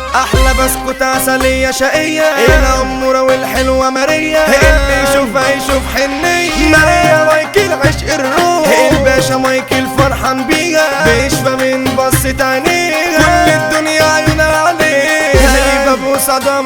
احلى بسكوت عسلية شقية الامورة والحلوة ماريا اللي يشوفها يشوف حنية ماريا مايكل عشق الروح الباشا مايكل فرحان بيها بيشفى من بصة عينيها كل الدنيا عيونها عليه هيبقى بوسعدة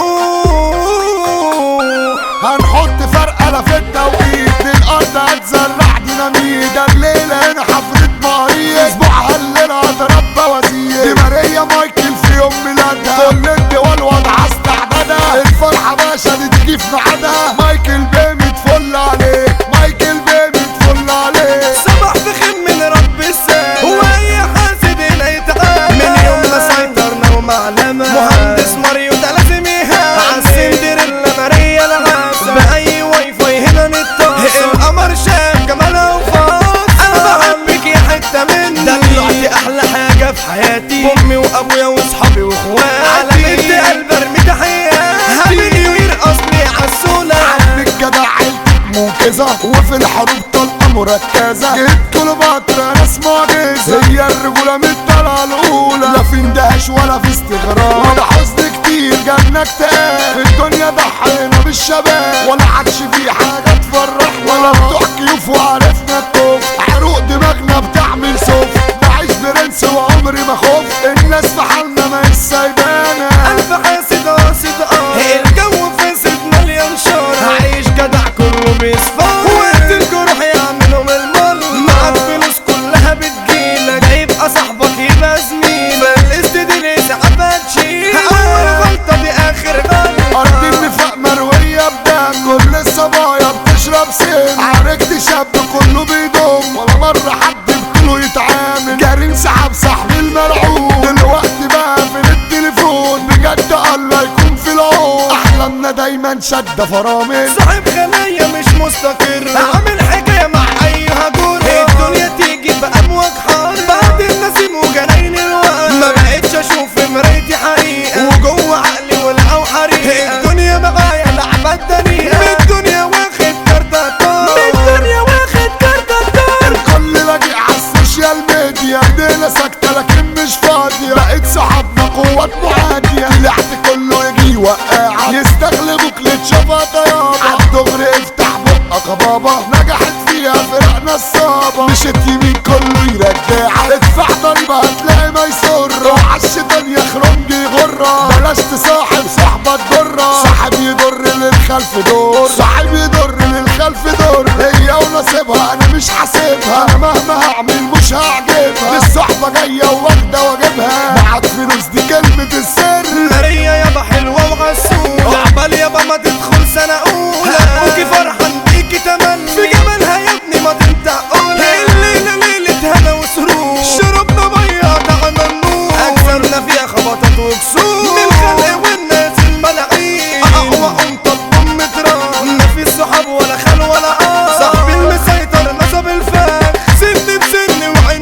مفتوح هنحط فرقة في التوقيت للأرض هتزرع ديناميت الليلة هنا حفلة مهرية اسبوعها الليلة هضرب بوازير دي ماريا مايكل في يوم ميلادها كل الدول وضع استعدادها الفرحة باشا دي تجي في ميعادها مايكل بيمي تفل عليك مايكل بيمي تفل عليك صباح بخير من رب السماء هو اي حاسد هنا يتعامل من يوم ما سيطرنا ومعلمة مهندس ماريو ده لازم يهاجم عالسندريلا ماريا العسل باي واي فاي هنا نتصل القمر شاف جمالها وفاصل انا بحبك يا حتة مني دلوقتي احلى حاجة في حياتي امي وابويا واصحابي واخواتي على بنت قلب ارمي تحياتي هابي نيو يير اصلي عسولة عندك جدع عيلتك موكزة وفي الحروب طلقة مركزة جيت كليوباترا ناس معجزة هي الرجولة من الطلعة الأولى لا في اندهاش ولا في استغراب ولا حزن كتير جالنا اكتئاب في الدنيا ضحينا بالشباب ولا عادش في حاجة تفرح ولا بتوع كيوف وعرفنا الطوف عروق دماغنا بتعمل صوف بعيش برنس وعمري ما خفت الناس في حالنا ما هي سايبانا ألف حاسد قاصد اه الجو فاسد مليان شر عايش جدع كله بيصفر وقت الجروح يعملهم المر مع الفلوس كلها بتجيلك ده يبقى صاحبك يبقى زميلك فالقسط دي ليه ساعات بتشيل أول غلطة دي آخر غلطة أرض النفاق مروية بدم كل الصبايا بتشرب سم عاركت شاب كله بيضم ولا مرة حد بطوله يتعامل كريم سحب صاحب المرعوب دلوقتي بقى في التليفون بجد الله يكون في العون أحلامنا دايما شدة فرامل صاحب خلايا مش مستقر عامل حكاية مع أي هجور الدنيا تيجي بأمواج حار بعد النسيم وجناين الوقت ما بقتش أشوف في مرايتي حقيقة وجوه عقلي ولقوا حريقة الدنيا معايا لعبة دنيئة من الدنيا واخد كارتة طار من الدنيا واخد كارتة طار الكل لاجئ على السوشيال ميديا ايدينا ساكتة لكن مش فاضية بقيت صحابنا قوات معادية طلعت كله يجي يوقعك يستغلبوك لتشوفها طيابة عالدغري افتح بقك يا بابا نجحت فيها فرقنا الصابة مشيت يمين كله يرجعك ادفع ضريبة هتلاقي ما يسر وعالشيطان يخرج يغرك بلاش تصاحب صاحبك ضرة صاحب يضر للخلف دور صاحب يضر للخلف دور هي ونصيبها انا مش حاسبها انا مهما هعمل مش هعجبها الصحبة جاية واخدة واجيبها معاك فلوس دي كلمة السر ماريا يابا حلوة وغسولة عبال يابا ما تدخل سنة أولى أبوكي فرحان بيكي تملي في جمالها يا ابني ما تنتقولها الليلة ليلة هنا وسرور شربنا مية دعنا النور أجسامنا فيها خبطات وكسور من الخلق والناس الملاعين أقوى أم طب أم تراب ما في صحاب ولا خال ولا آه صاحبي المسيطر نصب الفخ سن بسن وعين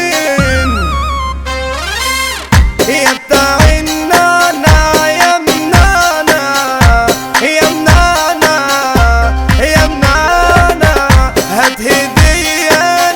بعين يا بتاع النانا يا منانا يا منانا يا منانا هات هدية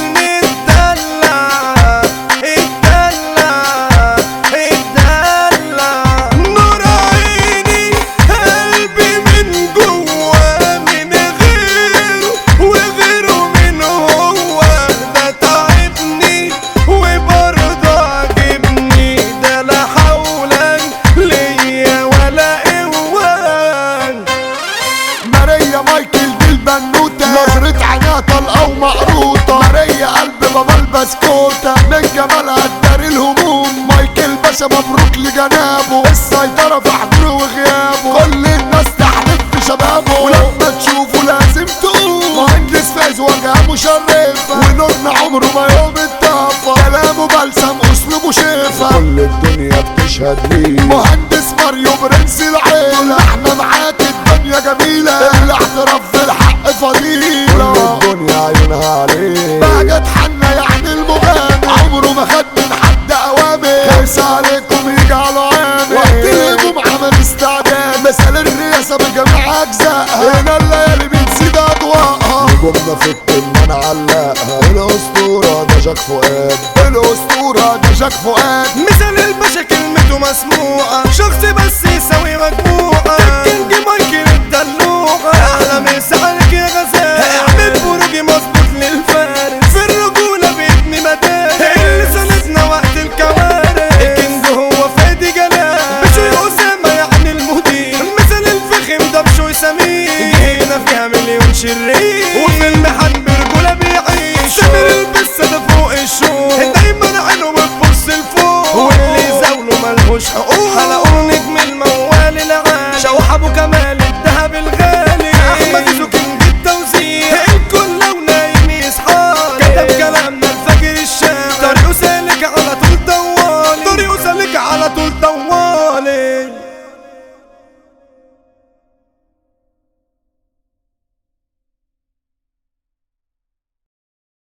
للمدلع الدلع الدلع نور عيني قلبي من جوا من غيره وغيره من هو ده تعبني وبرضه عجبني ده لا حولا ليا ولا قوان ماريا مايكل دي البنوتة نظرة عينيها طلقة ومقروطة ماريا قلب بابا البسكوتة من جمالها تداري الهموم مايكل باشا مبروك لجنابه السيطرة في حضوره وغيابه كل الناس تحلف في شبابه ولما تشوفه لازم تقوم مهندس فايز وجهه مشرفة ونورنا عمره ما يوم الطافة كلامه بلسم اسلوبه شفا كل الدنيا بتشهد ليه مهندس ماريو برنس العيلة احنا معاك الدنيا جميلة الاعتراف في الحق فضيلة كل الدنيا عيونها عليه بقى حنا يعني المغامر عمره ما خد من حد اوامر خايس عليكم يجعلوا عامل وقت الهجوم عمل استعداد مثال الرئاسة بجميع اجزائها هنا الليالي بتزيد اضواءها نجومنا في القمة نعلقها الاسطورة ده جاك فؤاد الاسطورة ده جاك فؤاد مثال الباشا كلمته مسموعة شخص بس يساوي مجموعة الكينج مايكل الدلوعة أحلى مسا عليك يا غزال